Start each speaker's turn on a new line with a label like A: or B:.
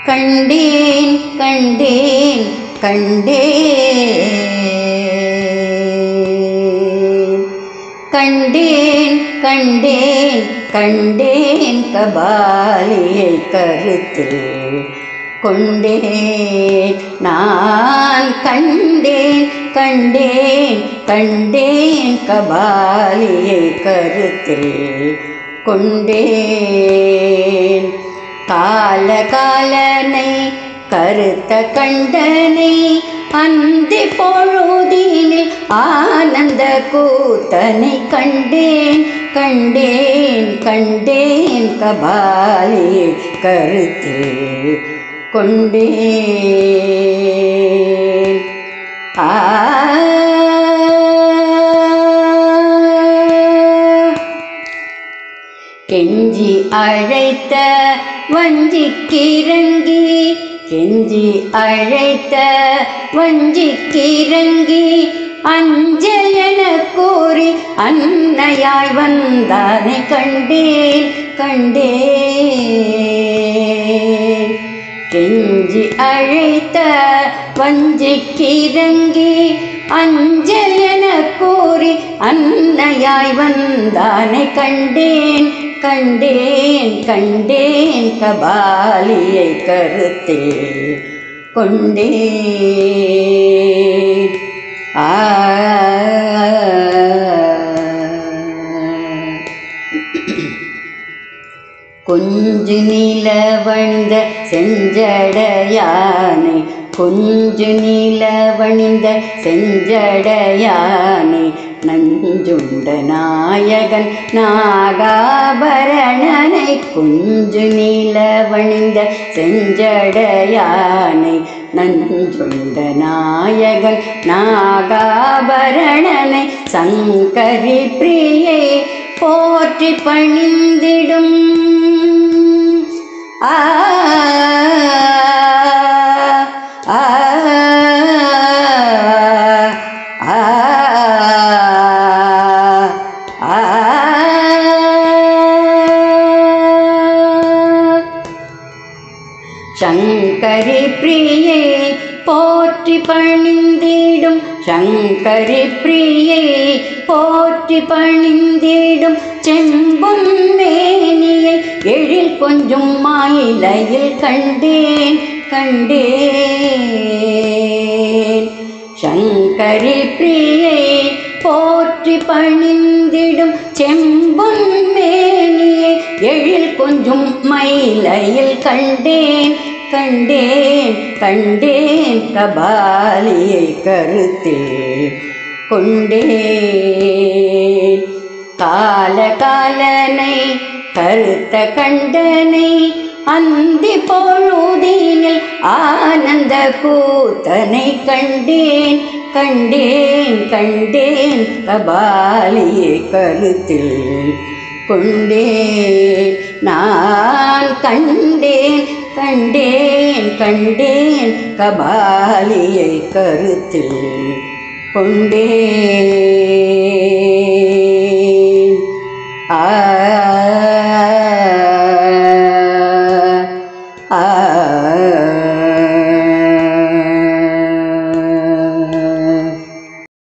A: கண்டேன் கண்டேன் கண்டேன் கண்டேன் கண்டேன் கண்டேன் கபாலியை கருத்தில் கொண்டேன் நான் கண்டேன் கண்டேன் கண்டேன் கபாலியை கருத்தில் கொண்டேன் கால காலனை கருத்த கண்டனை அந்தி பொழுதினில் ஆனந்த கூத்தனை கண்டேன் கண்டேன் கண்டேன் கபாலியை கருத்தில் கொண்டேன் ஆ கெஞ்சி அழைத்த வஞ்சிக்கிறங்கி கெஞ்சி அழைத்த வஞ்சிக்கிறங்கி அஞ்சல் என கூறி அன்னையாய் வந்தானை கண்டேன் கண்டேன் கெஞ்சி அழைத்த வஞ்சிக்கிறங்கி அஞ்சல் என கூறி அன்னையாய் வந்தானை கண்டேன் கண்டேன் கண்டேன் கபாலியை கருத்தில் கொண்டேன் ஆ கொஞ்சு நிலவணிந்த செஞ்சடையானை கொஞ்சு நிலவணிந்த செஞ்சடையானை நஞ்சுண்ட நாயகன் நாகாபரணனை குஞ்சு நிலவணிந்த செஞ்சடையானை நஞ்சுண்ட நாயகன் நாகாபரணனை சங்கரி பிரியை போற்றி பணிந்திடும் ஆ ஆ ஆ ஆ சங்கரி பிரியை போற்றி பணிந்திடும் சங்கரி பிரியை போற்றி பணிந்திடும் செம்பொன் மேனியை எழில் கொஞ்சம் மாயிலையில் கண்டேன் கண்டேன் சங்கரி பிரியை போற்றி பணிந்திடும் செம்பொன் மேனியை எழில் கொஞ்சம் மயிலையில் கண்டேன் கண்டேன் கண்டேன் கபாலியை கருத்தில் கொண்டேன் கால காலனை கருத்த கண்டனை அந்தி பொழுதினில் ஆனந்த கூத்தனை கண்டேன் கண்டேன் கண்டேன் கபாலியை கருத்தில் கொண்டேன் நான் கண்டேன் கண்டேன் கண்டேன் கபாலியை கருத்தில் கொண்டேன்